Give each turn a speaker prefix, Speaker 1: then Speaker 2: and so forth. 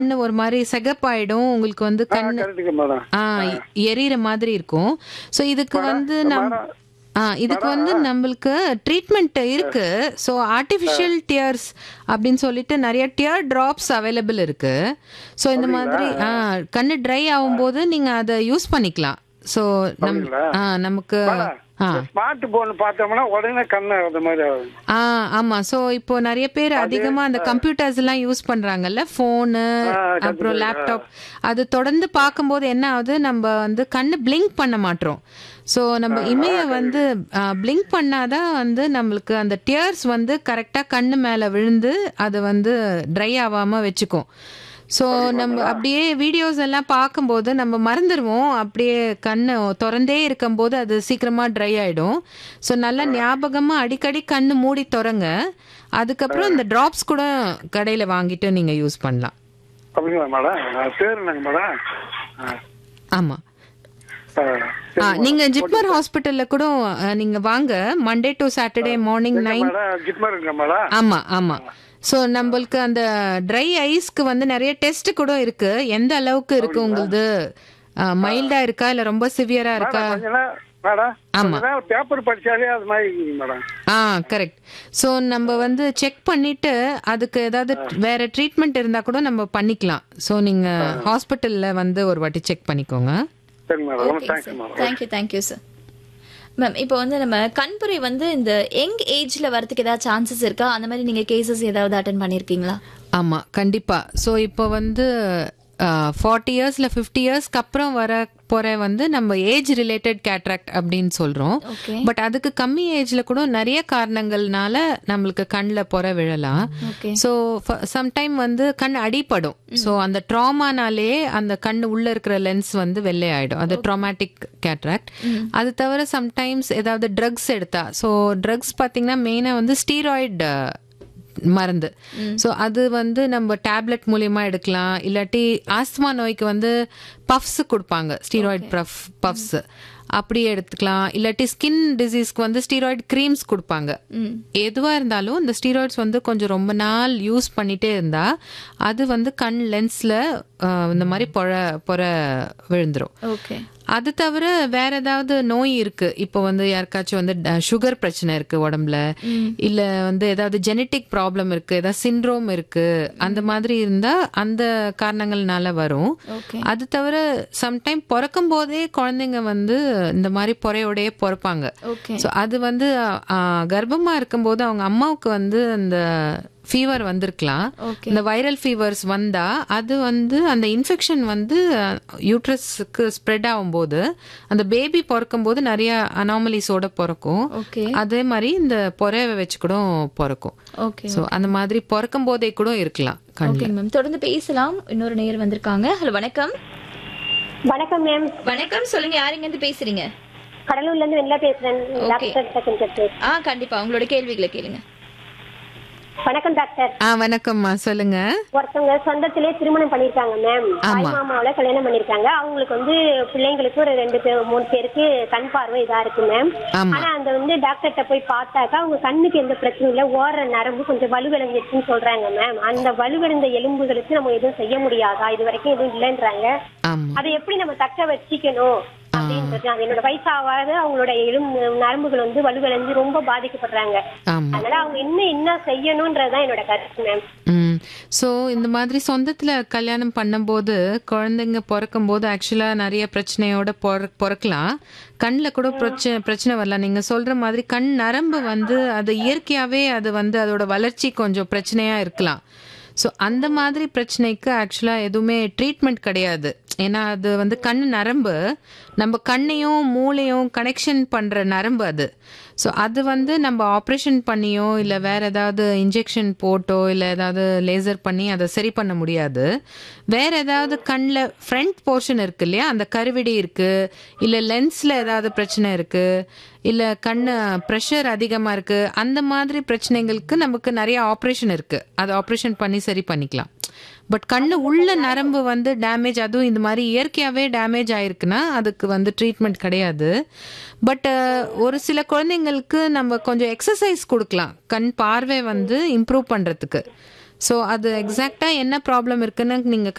Speaker 1: கண்ணு ஒரு மாதிரி சிகப்பாயிடும் உங்களுக்கு வந்து
Speaker 2: ஆ
Speaker 1: கண்ணு
Speaker 2: கரெக்டுங்க மேடம்
Speaker 1: ஆ எரியற மாதிரி இருக்கும் ஸோ இதுக்கு வந்து நம்
Speaker 2: மேடம்,
Speaker 1: ஆ இதுக்கு வந்து நம்மளுக்கு ட்ரீட்மெண்ட் இருக்கு ஸோ ஆர்டிஃபிஷியல் டியர்ஸ் அப்படின்னு சொல்லிட்டு நிறைய டியர் டிராப்ஸ் அவைலபிள் இருக்கு ஸோ இந்த மாதிரி ஆ கண்ணு ட்ரை ஆகும்போது நீங்க அதை யூஸ் பண்ணிக்கலாம் ஸோ நம்
Speaker 2: அப்படிங்களா?
Speaker 1: ஆ நமக்கு ஆ
Speaker 2: ஸ்மார்ட் போன் பார்த்தோம்னா உடனே கண்ணு அந்த மாதிரி ஆகுது
Speaker 1: ஆ ஆமா சோ இப்போ நிறைய பேர் அதிகமா அந்த கம்ப்யூட்டர்ஸ் எல்லாம் யூஸ் பண்றாங்கல்ல போனு அப்புறம் லேப்டாப் அது தொடர்ந்து பார்க்கும்போது என்ன ஆகுது நம்ம வந்து கண்ணு பிளிங்க் பண்ண மாட்டோம் ஸோ நம்ம இமைய வந்து பிளிங்க் பண்ணாதான் வந்து நம்மளுக்கு அந்த டியர்ஸ் வந்து கரெக்டா கண்ணு மேல விழுந்து அது வந்து ட்ரை ஆகாம வச்சுக்கும் ஸோ நம்ம அப்படியே வீடியோஸ் எல்லாம் பார்க்கும்போது நம்ம மறந்துடுவோம் அப்படியே கண்ணு திறந்தே இருக்கும்போது அது சீக்கிரமா ட்ரை ஆயிடும் ஸோ நல்லா ஞாபகமா அடிக்கடி கண்ணு மூடி திறங்க அதுக்கப்புறம் இந்த டிராப்ஸ் கூட கடையில வாங்கிட்டு நீங்க யூஸ் பண்ணலாம்
Speaker 2: அப்படிங்களா மேடம் ஆ, பேர் என்னங்க மேடம் ஆ,
Speaker 1: ஆமா
Speaker 2: ஆ,
Speaker 1: ஆ, நீங்க ஜிப்மர் ஹாஸ்பிட்டல்ல கூட அஹ், நீங்க வாங்க மண்டே டு சாட்டர்டே மார்னிங்
Speaker 2: எங்க
Speaker 1: நைன்
Speaker 2: மேடம் ஜிப்மர் இருக்கா மேடம்
Speaker 1: ஆமா ஆமா ஸோ நம்மளுக்கு அந்த ட்ரை ஐஸ்க்கு வந்து நிறைய டெஸ்ட் கூட இருக்கு எந்த அளவுக்கு இருக்கு உங்களுது மைல்டா இருக்கா இல்ல ரொம்ப சிவியரா இருக்கா
Speaker 2: மேடம் கொஞ்ச நேரம் மேடம்
Speaker 1: ஆமா.
Speaker 2: கொஞ்ச நேரம் பேப்பர் படிச்சாலே அது மாதிரி இருக்குங்க மேடம்
Speaker 1: ஆ கரெக்ட் ஸோ நம்ம வந்து செக் பண்ணிட்டு அதுக்கு ஏதாவது வேற ட்ரீட்மெண்ட் இருந்தா கூட நம்ம பண்ணிக்கலாம் ஸோ நீங்க ஹாஸ்பிட்டல்ல வந்து ஒரு வாட்டி செக் பண்ணிக்கோங்க
Speaker 2: சரி மேடம் ரொம்ப
Speaker 3: okay
Speaker 2: thanks
Speaker 3: sir
Speaker 2: madam
Speaker 3: thank you thank you sir ma'am இப்போ வந்து நம்ம கண்புரை வந்து இந்த யங் ஏஜ்ல வரதுக்கு ஏதாவது சான்சஸ் இருக்கா அந்த மாதிரி நீங்க கேசஸ் ஏதாவது அட்டன் பண்ணிருக்கீங்களா
Speaker 1: ஆமா கண்டிப்பா ஸோ இப்போ வந்து ஃபார்ட்டி இயர்ஸ்ல ஃபிஃப்டி இயர்ஸ்க்கு அப்புறம் வர போற வந்து நம்ம ஏஜ் ரிலேட்டட் கேட்ராக்ட் அப்படின்னு சொல்றோம்
Speaker 3: ஓகே
Speaker 1: பட் அதுக்கு கம்மி ஏஜ்ல கூட நிறைய காரணங்கள்னால நம்மளுக்கு கண்ணில் பொற விழலாம்
Speaker 3: ஓகே
Speaker 1: ஸோ சம்டைம் வந்து கண் அடிபடும் ஸோ அந்த ட்ராமானாலே அந்த கண் உள்ள இருக்கிற லென்ஸ் வந்து வெள்ளை ஆயிடும் அது ட்ராமாட்டிக் கேட்ராக்ட் அது தவிர சம்டைம்ஸ் ஏதாவது ட்ரக்ஸ் எடுத்தா ஸோ ட்ரக்ஸ் பார்த்தீங்கன்னா மெயினாக வந்து ஸ்டீராய்டு மருந்து ஸோ அது வந்து நம்ம டேப்லெட் மூலியமா எடுக்கலாம் இல்லாட்டி ஆஸ்துமா நோய்க்கு வந்து பஃப்ஸ் கொடுப்பாங்க ஸ்டீராய்டு பஃப் பஃப்ஸ் அப்படி எடுத்துக்கலாம் இல்லாட்டி ஸ்கின் டிசீஸ்க்கு வந்து ஸ்டீராய்டு க்ரீம்ஸ் கொடுப்பாங்க
Speaker 3: ம்
Speaker 1: எதுவாக இருந்தாலும் இந்த ஸ்டீராய்ட்ஸ் வந்து கொஞ்சம் ரொம்ப நாள் யூஸ் பண்ணிட்டே இருந்தா அது வந்து கண் லென்ஸ்ல இந்த மாதிரி பொற பொற விழுந்துரும்
Speaker 3: ஓகே
Speaker 1: அது தவிர வேற ஏதாவது நோய் இருக்கு இப்போ வந்து யாருக்காச்சும் வந்து சுகர் பிரச்சனை இருக்கு உடம்புல இல்ல வந்து ஏதாவது ஜெனட்டிக் ப்ராப்ளம் இருக்கு ஏதாவது சிண்ட்ரோம் இருக்கு அந்த மாதிரி இருந்தா அந்த காரணங்கள்னால வரும்
Speaker 3: ஓகே
Speaker 1: அது தவிர சம்டைம் பிறக்கும் போதே குழந்தைங்க வந்து இந்த மாதிரி பொறையோடயே பிறப்பாங்க
Speaker 3: ஓகே
Speaker 1: ஸோ அது வந்து ஆ, கர்ப்பமா இருக்கும்போது அவங்க அம்மாவுக்கு வந்து அந்த ஃபீவர் வந்திருக்கலாம்
Speaker 3: ஓகே
Speaker 1: இந்த வைரல் ஃபீவர்ஸ் வந்தா அது வந்து அந்த இன்ஃபெக்ஷன் வந்து யூட்ரஸ்க்கு ஸ்ப்ரெட் ஆகும்போது அந்த பேபி பிறக்கும் போது நிறைய அனாமலிஸோட பிறக்கும்
Speaker 3: ஓகே
Speaker 1: அதே மாதிரி இந்த பொறைவை வச்சு கூட பிறக்கும்
Speaker 3: ஓகே
Speaker 1: ஸோ அந்த மாதிரி பிறக்கும் போதே கூட இருக்கலாம் கண்ணில்
Speaker 3: ஓகே மேம் தொடர்ந்து பேசலாம் இன்னொரு நேயர் வந்திருக்காங்க ஹலோ வணக்கம்
Speaker 4: வணக்கம் மேம்
Speaker 3: வணக்கம் சொல்லுங்க யாருங்க இருந்து பேசுறீங்க
Speaker 4: கடலூர்ல இருந்து வெண்ணிலா பேசுறேன்
Speaker 3: Okay.
Speaker 4: டாக்டர் செகண்ட்
Speaker 3: ஆ கண்டிப்பா உங்களோட கேள்விகளை கேளுங்க
Speaker 4: வணக்கம் டாக்டர்
Speaker 1: ஆ வணக்கம்மா சொல்லுங்க
Speaker 4: ஒருத்தவங்க சொந்தத்திலே திருமணம் பண்ணிருக்காங்க மேம் தாய்
Speaker 1: ஆமா.
Speaker 4: மாமாவில கல்யாணம் பண்ணிருக்காங்க அவங்களுக்கு வந்து பிள்ளைங்களுக்கு ஒரு ரெண்டு பேர் மூணு பேருக்கு கண் பார்வை இதா இருக்கு மேம்
Speaker 1: ஆமா
Speaker 4: ஆனா அந்த வந்து டாக்டர்கிட்ட போய் பார்த்தாக்கா அவங்க கண்ணுக்கு எந்த பிரச்சனையும் இல்ல ஓடுற நரம்பு கொஞ்சம் வலுவிழந்துச்சுன்னு சொல்றாங்க மேம் அந்த வலுவிழந்த எலும்புகளுக்கு நம்ம எதுவும் செய்ய முடியாதா இது வரைக்கும் எதுவும் இல்லைன்றாங்க
Speaker 1: ஆமா
Speaker 4: அதை எப்படி நம்ம தக்க வச்சுக்கணும் அப்படின்றது அது என்னோட வயசாவாத அவங்களோட எலும்பு நரம்புகள் வந்து வலுவிழந்து ரொம்ப பாதிக்கப்படுறாங்க
Speaker 1: ஆமா
Speaker 4: அதனால அவங்க இன்னும் என்ன செய்யணும்ன்றதுதான் என்னோட கருத்து மேம்
Speaker 1: ம் ஸோ இந்த மாதிரி சொந்தத்தில் கல்யாணம் பண்ணும்போது குழந்தைங்க பிறக்கும்போது ஆக்சுவலாக நிறைய பிரச்சனையோட பிற பிறக்கலாம் கண்ணில் கூட பிரச்சனை பிரச்சனை வரலாம் நீங்கள் சொல்கிற மாதிரி கண் நரம்பு வந்து அது இயற்கையாகவே அது வந்து அதோட வளர்ச்சி கொஞ்சம் பிரச்சனையாக இருக்கலாம் ஸோ அந்த மாதிரி பிரச்சனைக்கு ஆக்சுவலாக எதுவுமே ட்ரீட்மெண்ட் கிடையாது ஏன்னா அது வந்து கண் நரம்பு நம்ம கண்ணையும் மூளையும் கனெக்ஷன் பண்ணுற நரம்பு அது ஸோ அது வந்து நம்ம ஆப்ரேஷன் பண்ணியோ இல்லை வேற ஏதாவது இன்ஜெக்ஷன் போட்டோ இல்லை ஏதாவது லேசர் பண்ணி அதை சரி பண்ண முடியாது வேற ஏதாவது கண்ணில் ஃப்ரண்ட் போர்ஷன் இருக்கு இல்லையா அந்த கருவிடி இருக்கு இல்லை லென்ஸில் ஏதாவது பிரச்சனை இருக்கு இல்லை கண்ணு ப்ரெஷர் அதிகமாக இருக்கு அந்த மாதிரி பிரச்சனைகளுக்கு நமக்கு நிறைய ஆப்ரேஷன் இருக்கு அதை ஆப்ரேஷன் பண்ணி சரி பண்ணிக்கலாம் பட் கண்ணு உள்ள நரம்பு வந்து டேமேஜ் அதுவும் இந்த மாதிரி இயற்கையாகவே டேமேஜ் ஆயிருக்குன்னா அதுக்கு வந்து ட்ரீட்மெண்ட் கிடையாது பட் ஒரு சில குழந்தைங்களுக்கு நம்ம கொஞ்சம் எக்ஸசைஸ் கொடுக்கலாம் கண் பார்வை வந்து இம்ப்ரூவ் பண்ணுறதுக்கு ஸோ அது எக்ஸாக்டாக என்ன ப்ராப்ளம் இருக்குன்னு நீங்கள்